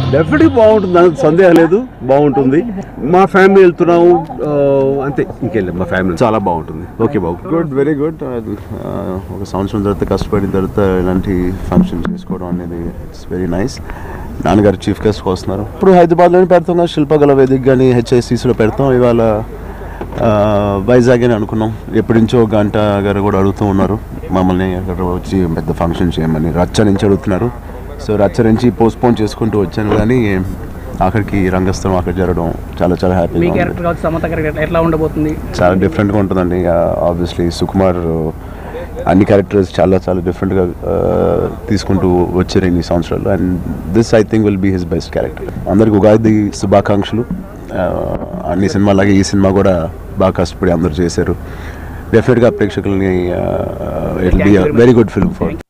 డెఫినెట్గా బాగుంటుంది దానికి సందేహం లేదు బాగుంటుంది మా ఫ్యామిలీ వెళ్తున్నాము ఆ, అంతే ఇంకెళ్ళాం మా ఫ్యామిలీ చాలా బాగుంటుంది ఓకే బాబు గుడ్ వెరీ గుడ్ ఒక సంవత్సరం తర్వాత కష్టపడిన తర్వాత ఇలాంటి ఫంక్షన్ చేసుకోవడం అనేది ఇట్స్ వెరీ నైస్ నాన్నగారు చీఫ్ గెస్ట్ వస్తున్నారు ఇప్పుడు హైదరాబాద్లోనే పెడతాం కదా శిల్పకళ వేదిక కానీ హెచ్ఐసిసిలో పెడతాం ఇవాళ ఆ, వైజాగ్ అని అనుకున్నాం ఎప్పటి నుంచో గంట గారు కూడా అడుగుతూ ఉన్నారు మమ్మల్ని అక్కడ వచ్చి పెద్ద ఫంక్షన్ చేయమని రచ్చ నుంచి అడుగుతున్నారు సో రచ్చ నుంచి పోస్ట్పోన్ చేసుకుంటూ వచ్చాను కానీ ఆఖరికి రంగస్థలం అక్కడ జరగడం చాలా చాలా మీ హ్యాపీగా ఉంది క్యారెక్టర్ కావచ్చు సమత క్యారెక్టర్ ఎట్లా ఉండబోతుంది చాలా డిఫరెంట్గా ఉంటుందండి ఆబ్వియస్లీ సుకుమార్ అన్ని క్యారెక్టర్స్ చాలా చాలా డిఫరెంట్గా తీసుకుంటూ వచ్చారు ఇన్ని సంవత్సరాలు and this I think will be his best character అందరికి ఉగాది శుభాకాంక్షలు Uh, అన్ని సినిమాలాగే ఈ సినిమా కూడా బాగా కష్టపడి అందరూ చేశారు డెఫినెట్గా ప్రేక్షకుల్ని it be very good film for